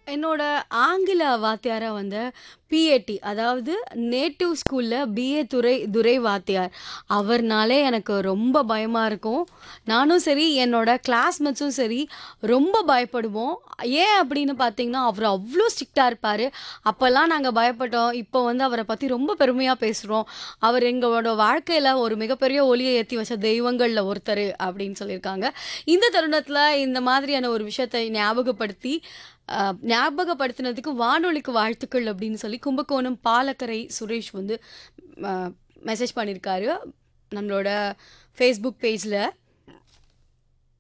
என்னோட ஆங்கில வாத்தியாரா வந்த பிஏடி அதாவது நேட்டிவ் ஸ்கூல்ல பிஏ துரை துரை வாத்தியார். அவர்னாலே எனக்கு ரொம்ப பயமா இருக்கும். நானும் சரி, என்னோட கிளாஸ்மேட்ஸும் சரி ரொம்ப பயப்படுவோம். ஏன் அப்படின்னு பார்த்தீங்கன்னா, அவரு அவ்ளோ ஸ்ட்ரிக்ட்டா இருப்பாரு. அப்பலாம் நாங்க பயப்பட்டோம். இப்போ வந்து அவர பத்தி ரொம்ப பெருமையா பேசுறோம். அவர் எங்களோட வாழ்க்கையில ஒரு மிகப்பெரிய ஒளிய ஏத்தி வச்ச தெய்வங்கள்ல ஒருத்தரு அப்படின்னு சொல்லியிருக்காங்க. இந்த தருணத்தில இந்த மாதிரியான ஒரு விஷயத்தை ஞாபகப்படுத்தி அ ஞாபகப்படுத்தினதுக்கு வானொலிக்கு வாழ்த்துக்கள் அப்படின்னு சொல்லி கும்பகோணம் பாலக்கரை சுரேஷ் வந்து அ மெசேஜ் பண்ணியிருக்காரு. நம்மளோட ஃபேஸ்புக் பேஜ்ல.